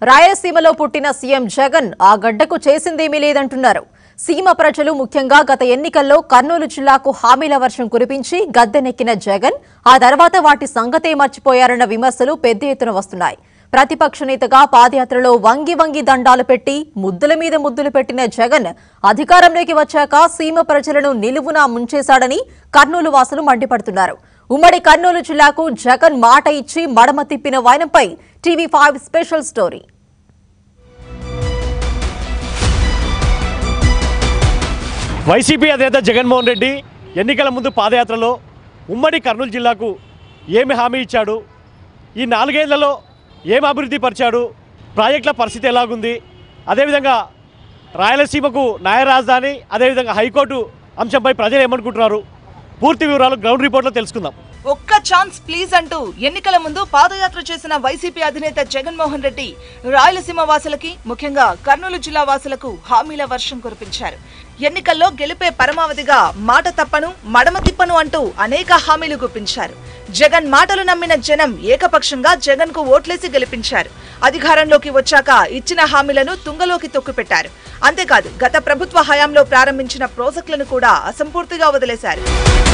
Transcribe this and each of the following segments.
రాయలసీమలో పుట్టిన సీఎం జగన్ ఆ గడ్డకు చేసిందేమీ లేదంటున్నారు సీమ ప్రజలు ముఖ్యంగా గత ఎన్నికల్లో కర్నూలు జిల్లాకు హామీల వర్షం కురిపించి గద్దెనెక్కిన జగన్ ఆ తర్వాత వాటి సంగతే మర్చిపోయారన్న విమర్శలు పెద్ద ఎత్తున వస్తున్నాయి ప్రతిపక్ష నేతగా పాదయాత్రలో వంగి వంగి దండాలు పెట్టి ముద్దుల మీద ముద్దులు పెట్టిన జగన్ అధికారంలోకి వచ్చాక సీమ ప్రజలను నిలువునా ముంచేశాడని కర్నూలు వాసులు మండిపడుతున్నారు ఉమ్మడి కర్నూలు జిల్లాకు జగన్ మాట ఇచ్చి మడమ తిప్పిన వైనంపై TV five special story YCP అధినేత జగన్మోహన్ రెడ్డి ఎన్నికల ముందు పాదయాత్రలో ఉమ్మడి కర్నూలు జిల్లాకు ఏమి హామీ ఇచ్చాడు ఈ నాలుగేళ్లలో ఏం అభివృద్ధి పరిచాడు ప్రాజెక్టుల పరిస్థితి ఎలాగుంది అదేవిధంగా రాయలసీమకు న్యాయ రాజధాని అదేవిధంగా హైకోర్టు అంశంపై ప్రజలు ఏమనుకుంటున్నారు పూర్తి వివరాలు గ్రౌండ్ రిపోర్ట్లో తెలుసుకుందాం ఒక్క ఛాన్స్ ప్లీజ్ అంటూ ఎన్నికల ముందు పాదయాత్ర చేసిన వైసీపీ అధినేత జగన్మోహన్ రెడ్డి రాయలసీమ వాసులకి ముఖ్యంగా కర్నూలు జిల్లా వాసులకు హామీల వర్షం కురిపించారు ఎన్నికల్లో గెలిపే పరమావధిగా మాట తప్పను మడమ తిప్పను అంటూ అనేక హామీలు గుప్పించారు జగన్ మాటలు నమ్మిన జనం ఏకపక్షంగా జగన్ కు ఓట్లేసి గెలిపించారు అధికారంలోకి వచ్చాక ఇచ్చిన హామీలను తుంగలోకి తొక్కిపెట్టారు అంతేకాదు గత ప్రభుత్వ హయాంలో ప్రారంభించిన ప్రాజెక్టులను కూడా అసంపూర్తిగా వదిలేశారు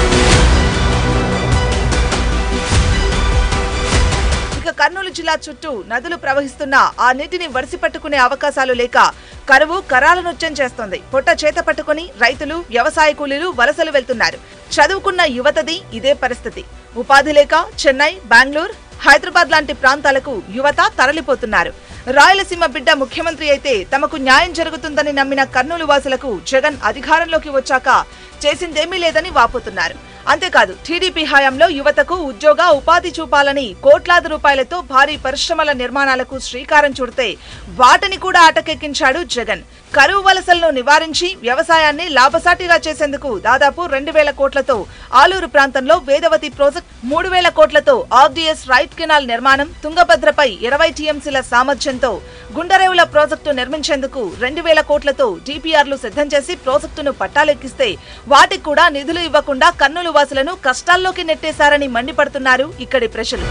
ఇక కర్నూలు జిల్లా చుట్టూ నదులు ప్రవహిస్తున్నా ఆ నీటిని వడిసి పట్టుకునే అవకాశాలు లేక కరువు కరాల నృత్యం చేస్తోంది పొట్ట చేత పట్టుకుని రైతులు వ్యవసాయ కూలీలు వలసలు వెళ్తున్నారు చదువుకున్న యువతది ఇదే పరిస్థితి ఉపాధి లేక చెన్నై బెంగళూరు హైదరాబాద్ లాంటి ప్రాంతాలకు యువత తరలిపోతున్నారు రాయలసీమ బిడ్డ ముఖ్యమంత్రి అయితే తమకు న్యాయం జరుగుతుందని నమ్మిన కర్నూలు వాసులకు జగన్ అధికారంలోకి వచ్చాక చేసిందేమీ లేదని వాపోతున్నారు అంతేకాదు టీడీపీ హయాంలో యువతకు ఉద్యోగ ఉపాధి చూపాలని కోట్లాది రూపాయలతో భారీ పరిశ్రమల నిర్మాణాలకు శ్రీకారం చుడితే వాటిని కూడా అటకెక్కించాడు జగన్ కరువు వలసలను నివారించి వ్యవసాయాన్ని లాభసాటిగా చేసేందుకు దాదాపు రెండు వేల కోట్లతో ఆలూరు ప్రాంతంలో వేదవతి ప్రాజెక్ట్ మూడు వేల కోట్లతో ఆర్డీఎస్ రైట్ కెనాల్ నిర్మాణం తుంగభద్రపై ఇరవై టీఎంసీల సామర్థ్యంతో గుండరేవుల ప్రాజెక్టు నిర్మించేందుకు రెండు వేల కోట్లతో డిపిఆర్లు సిద్ధం చేసి ప్రాజెక్టును పట్టాలెక్కిస్తే వాటికి కూడా నిధులు ఇవ్వకుండా కర్నూలు వాసులను కష్టాల్లోకి నెట్టేశారని మండిపడుతున్నారు ఇక్కడి ప్రజలు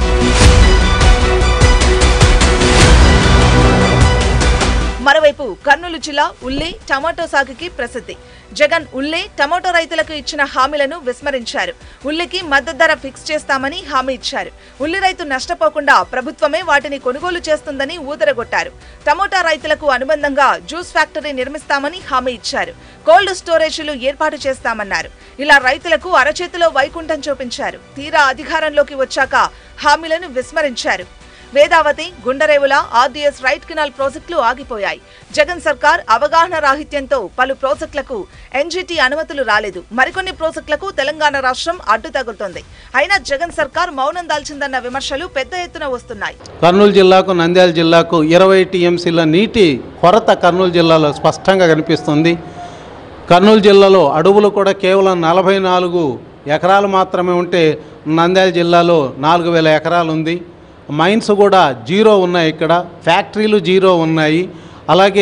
మరోవైపు కర్నూలు జిల్లా ఉల్లి టమాటో సాగుకి ప్రసిద్ధి జగన్ ఉల్లి టమాటో రైతులకు ఇచ్చిన హామీలను విస్మరించారు ఉల్లికి మద్దతు ధర ఫిక్స్ చేస్తామని హామీ ఇచ్చారు ఉల్లి రైతు నష్టపోకుండా ప్రభుత్వమే వాటిని కొనుగోలు చేస్తుందని ఊదరగొట్టారు టమోటా రైతులకు అనుబంధంగా జ్యూస్ ఫ్యాక్టరీ నిర్మిస్తామని హామీ ఇచ్చారు కోల్డ్ స్టోరేజీలు ఏర్పాటు చేస్తామన్నారు ఇలా రైతులకు అరచేతిలో వైకుంఠం చూపించారు తీరా అధికారంలోకి వచ్చాక హామీలను విస్మరించారు Vedavathi Gundrevula RDS right canal ప్రాజెక్టులు ఆగిపోయాయి జగన్ సర్కార్ అవగాహన రాహిత్యంతో పలు ప్రాజెక్టులకు ఎన్జీటీ అనుమతులు రాలేదు మరికొన్ని ప్రాజెక్టులకు తెలంగాణ రాష్ట్రం అడ్డు తగులుతోంది అయినా జగన్ సర్కార్ మౌనం దాల్చిందన్న విమర్శలు పెద్ద ఎత్తున వస్తున్నాయి కర్నూలు జిల్లాకు నంద్యాల జిల్లాకు ఇరవై టీఎంసీల నీటి కొరత కర్నూలు జిల్లాలో స్పష్టంగా కనిపిస్తుంది కర్నూలు జిల్లాలో అడవులు కూడా కేవలం నలభై నాలుగు ఎకరాలు మాత్రమే ఉంటే నంద్యాల జిల్లాలో నాలుగు వేల ఎకరాలు ఉంది మైన్స్ కూడా జీరో ఉన్నాయి ఇక్కడ ఫ్యాక్టరీలు జీరో ఉన్నాయి అలాగే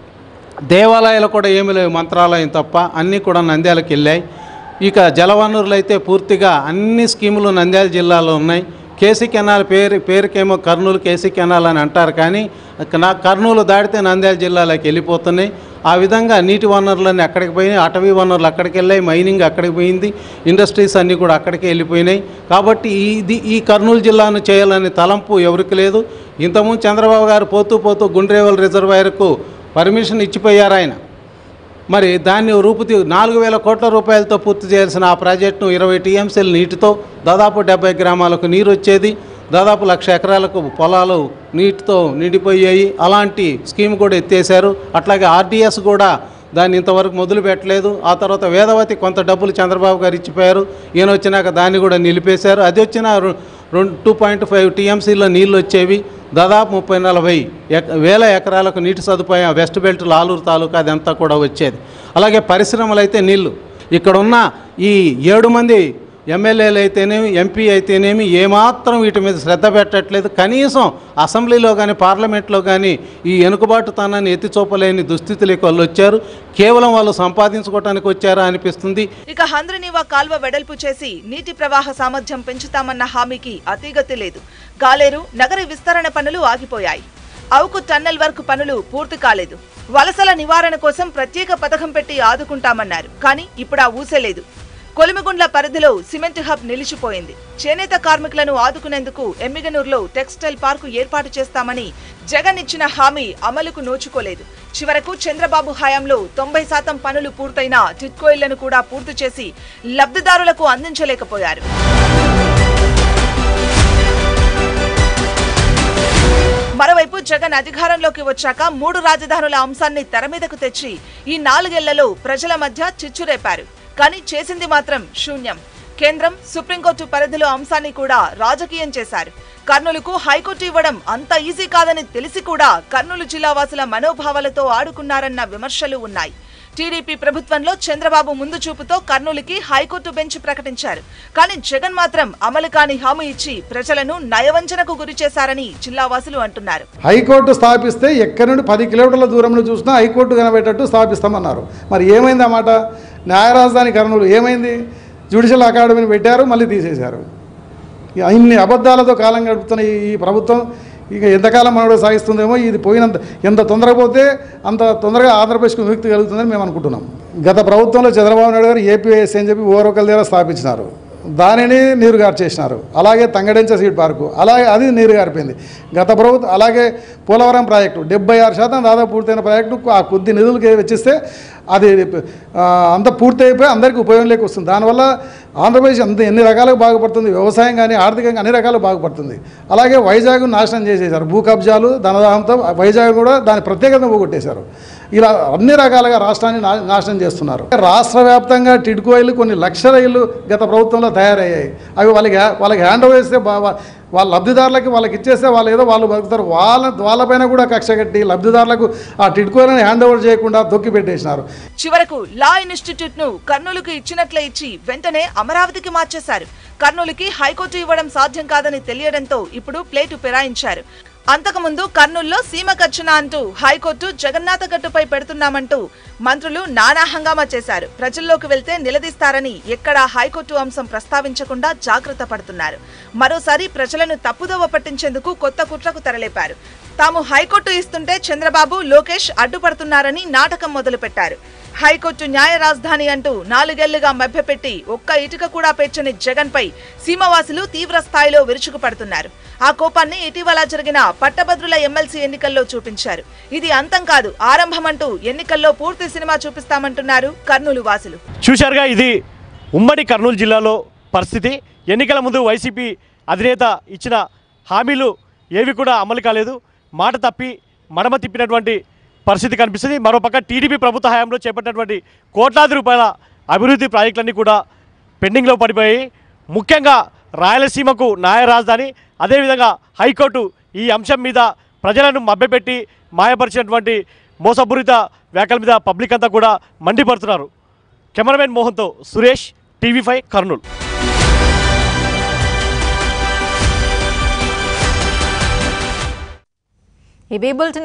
దేవాలయాలు కూడా ఏమీ లేవు మంత్రాలయం తప్ప అన్నీ కూడా నంద్యాలకు వెళ్ళాయి ఇక జలవనరులు అయితే పూర్తిగా అన్ని స్కీములు నంద్యాల జిల్లాలో ఉన్నాయి కేసీ కెనాల్ పేరు పేరుకేమో కర్నూలు కేసీ కెనాల్ అని అంటారు కానీ నా కర్నూలు దాటితే నంద్యాల జిల్లాలోకి వెళ్ళిపోతున్నాయి ఆ విధంగా నీటి వనరులన్నీ అక్కడికి పోయినాయి అటవీ వనరులు అక్కడికి వెళ్ళాయి మైనింగ్ అక్కడికి పోయింది ఇండస్ట్రీస్ అన్నీ కూడా అక్కడికే వెళ్ళిపోయినాయి కాబట్టి ఇది ఈ కర్నూలు జిల్లాను చేయాలనే తలంపు ఎవరికి లేదు ఇంతకుముందు చంద్రబాబు గారు పోతూ పోతూ గుండ్రేవల్ రిజర్వాయర్కు పర్మిషన్ ఇచ్చిపోయారు ఆయన మరి దాన్ని రూపుతీ నాలుగు వేల కోట్ల రూపాయలతో పూర్తి చేయాల్సిన ఆ ప్రాజెక్టును ఇరవై టీఎంసీల నీటితో దాదాపు డెబ్బై గ్రామాలకు నీరు వచ్చేది దాదాపు లక్ష ఎకరాలకు పొలాలు నీటితో నిండిపోయాయి అలాంటి స్కీమ్ కూడా ఎత్తేసారు అట్లాగే ఆర్డీఎస్ కూడా దాన్ని ఇంతవరకు మొదలు పెట్టలేదు ఆ తర్వాత వేదవతి కొంత డబ్బులు చంద్రబాబు గారు ఇచ్చిపోయారు ఈయన వచ్చినాక దాన్ని కూడా నిలిపేశారు అది వచ్చిన రె- రెండు టూ పాయింట్ ఫైవ్ టీఎంసీలో నీళ్ళు వచ్చేవి దాదాపు ముప్పై నలభై ఎక వేల ఎకరాలకు నీటి సదుపాయం వెస్ట్ బెల్ట్ లాలూరు తాలూకా అదంతా కూడా వచ్చేది అలాగే పరిశ్రమలు అయితే నీళ్లు ఇక్కడున్న ఈ ఏడు మంది ఎమ్మెల్యేలు అయితేనేమి ఎంపీ అయితేనేమి ఏమాత్రం వీటి మీద శ్రద్ధ పెట్టట్లేదు కనీసం అసెంబ్లీలో కానీ పార్లమెంట్లో కానీ ఈ వెనుకబాటుతనాన్ని ఎత్తి చూపలేని దుస్థితిలోకి వాళ్ళు వచ్చారు కేవలం వాళ్ళు సంపాదించుకోవటానికి వచ్చారా అనిపిస్తుంది ఇక హంద్రనీవా కాల్వ వెడల్పు చేసి నీటి ప్రవాహ సామర్థ్యం పెంచుతామన్న హామీకి అతీగతి లేదు గాలేరు నగర విస్తరణ పనులు ఆగిపోయాయి అవుకు టన్నెల్ వర్క్ పనులు పూర్తి కాలేదు వలసల నివారణ కోసం ప్రత్యేక పథకం పెట్టి ఆదుకుంటామన్నారు కానీ ఇప్పుడు ఆ ఊసే లేదు కొలిమిగుండ్ల పరిధిలో సిమెంట్ హబ్ నిలిచిపోయింది చేనేత కార్మికులను ఆదుకునేందుకు ఎమ్మిగనూరులో టెక్స్టైల్ పార్కు ఏర్పాటు చేస్తామని జగన్ ఇచ్చిన హామీ అమలుకు నోచుకోలేదు చివరకు చంద్రబాబు హయాంలో తొంభై శాతం పనులు పూర్తయిన టిట్కో ఇళ్లను కూడా పూర్తి చేసి లబ్ధిదారులకు అందించలేకపోయారు మరోవైపు జగన్ అధికారంలోకి వచ్చాక మూడు రాజధానుల అంశాన్ని తెర మీదకు తెచ్చి ఈ నాలుగేళ్లలో ప్రజల మధ్య చిచ్చురేపారు కానీ చేసింది మాత్రం శూన్యం కేంద్రం సుప్రీంకోర్టు పరిధిలో అంశాన్ని కూడా రాజకీయం చేశారు కర్నూలుకు హైకోర్టు ఇవ్వడం అంత ఈజీ కాదని తెలిసి కూడా కర్నూలు జిల్లా వాసుల మనోభావాలతో ఆడుకున్నారన్న విమర్శలు ఉన్నాయి టీడీపీ ప్రభుత్వంలో చంద్రబాబు ముందు చూపుతో కర్నూలుకి హైకోర్టు బెంచ్ ప్రకటించారు కానీ జగన్ మాత్రం అమలు కాని హామీ ఇచ్చి ప్రజలను నయవంచనకు గురి చేశారని జిల్లా వాసులు అంటున్నారు హైకోర్టు స్థాపిస్తే ఎక్కడి నుండి పది కిలోమీటర్ల దూరంలో చూసినా హైకోర్టు కనబెట్టట్టు స్థాపిస్తామన్నారు మరి ఏమైంది అన్నమాట న్యాయ రాజధాని కర్నూలు ఏమైంది జ్యుడిషియల్ అకాడమీని పెట్టారు మళ్ళీ తీసేశారు ఇక ఇన్ని అబద్ధాలతో కాలం గడుపుతున్న ఈ ఈ ప్రభుత్వం ఇక ఎంతకాలం మనోడు సాగిస్తుందేమో ఇది పోయినంత ఎంత తొందరగా పోతే అంత తొందరగా ఆంధ్రప్రదేశ్కు విముక్తి కలుగుతుందని మేము అనుకుంటున్నాం గత ప్రభుత్వంలో చంద్రబాబు నాయుడు గారు ఏపీఎస్ అని చెప్పి ఓరొకరి దగ్గర స్థాపించినారు దానిని నీరు గార్చేసినారు అలాగే తంగడెంచ సీడ్ పార్కు అలాగే అది నీరు గారిపోయింది గత ప్రభుత్వం అలాగే పోలవరం ప్రాజెక్టు డెబ్బై ఆరు శాతం దాదాపు పూర్తయిన ప్రాజెక్టు ఆ కొద్ది నిధులకి వెచ్చిస్తే అది ఆ, అంత పూర్తి అయిపోయి అందరికీ ఉపయోగంలోకి వస్తుంది దానివల్ల ఆంధ్రప్రదేశ్ అంత ఎన్ని రకాలుగా బాగుపడుతుంది వ్యవసాయం కానీ ఆర్థికంగా అన్ని రకాలు బాగుపడుతుంది అలాగే వైజాగ్ నాశనం చేసేశారు భూ కబ్జాలు ధనదాహంతో వైజాగ్ కూడా దాని ప్రత్యేకతను పోగొట్టేశారు ఇలా అన్ని రకాలుగా రాష్ట్రాన్ని నా- నాశనం చేస్తున్నారు రాష్ట్ర వ్యాప్తంగా టిడ్కోయిలు కొన్ని లక్షల ఇళ్ళు గత ప్రభుత్వంలో తయారయ్యాయి అవి వాళ్ళకి వాళ్ళకి హ్యాండ్ ఓవర్ చేస్తే బా- వా- వాళ్ళ లబ్ధిదారులకి వాళ్ళకి ఇచ్చేస్తే వాళ్ళు ఏదో వాళ్ళు బతుకుతారు వాళ్ళ వాళ్ళపైన కూడా కక్ష కట్టి లబ్ధిదారులకు ఆ టిడ్కోయిలను హ్యాండ్ ఓవర్ చేయకుండా తొక్కి పెట్టేసినారు చివరకు లా ఇన్స్టిట్యూట్ ను కర్నూలుకు ఇచ్చినట్లే ఇచ్చి వెంటనే అమరావతికి మార్చేశారు కర్నూలుకి హైకోర్టు ఇవ్వడం సాధ్యం కాదని తెలియడంతో ఇప్పుడు ప్లేటు ఫిరాయించారు అంతకుముందు కర్నూలులో సీమ ఖర్చున అంటూ హైకోర్టు జగన్నాథ గట్టుపై పెడుతున్నామంటూ మంత్రులు నానా హంగామా చేశారు ప్రజల్లోకి వెళ్తే నిలదీస్తారని ఎక్కడా హైకోర్టు అంశం ప్రస్తావించకుండా జాగ్రత్త పడుతున్నారు మరోసారి ప్రజలను తప్పుదోవ పట్టించేందుకు కొత్త కుట్రకు తెరలేపారు తాము హైకోర్టు ఇస్తుంటే చంద్రబాబు లోకేష్ అడ్డుపడుతున్నారని నాటకం మొదలుపెట్టారు హైకోర్టు న్యాయ రాజధాని అంటూ నాలుగేళ్లుగా మభ్యపెట్టి ఒక్క ఇటుక కూడా పేర్చని జగన్ పై సీమవాసులు తీవ్ర స్థాయిలో విరుచుకుపడుతున్నారు ఆ కోపాన్ని ఇటీవల జరిగిన పట్టభద్రుల ఎమ్మెల్సీ ఎన్నికల్లో చూపించారు ఇది అంతం కాదు ఆరంభమంటూ ఎన్నికల్లో పూర్తి సినిమా చూపిస్తామంటున్నారు కర్నూలు వాసులు చూశారుగా ఇది ఉమ్మడి కర్నూలు జిల్లాలో పరిస్థితి ఎన్నికల ముందు వైసీపీ అధినేత ఇచ్చిన హామీలు ఏవి కూడా అమలు కాలేదు మాట తప్పి మడమ తిప్పినటువంటి పరిస్థితి కనిపిస్తుంది మరోపక్క టీడీపీ ప్రభుత్వ హయాంలో చేపట్టినటువంటి కోట్లాది రూపాయల అభివృద్ధి ప్రాజెక్టులన్నీ కూడా పెండింగ్లో పడిపోయాయి ముఖ్యంగా రాయలసీమకు న్యాయ రాజధాని అదేవిధంగా హైకోర్టు ఈ అంశం మీద ప్రజలను మభ్యపెట్టి మాయపరిచినటువంటి మోసపూరిత వ్యాఖ్యల మీద పబ్లిక్ అంతా కూడా మండిపడుతున్నారు కెమెరామెన్ మోహన్తో సురేష్ టీవీ ఫైవ్ కర్నూలు ఇవి బులెటిన్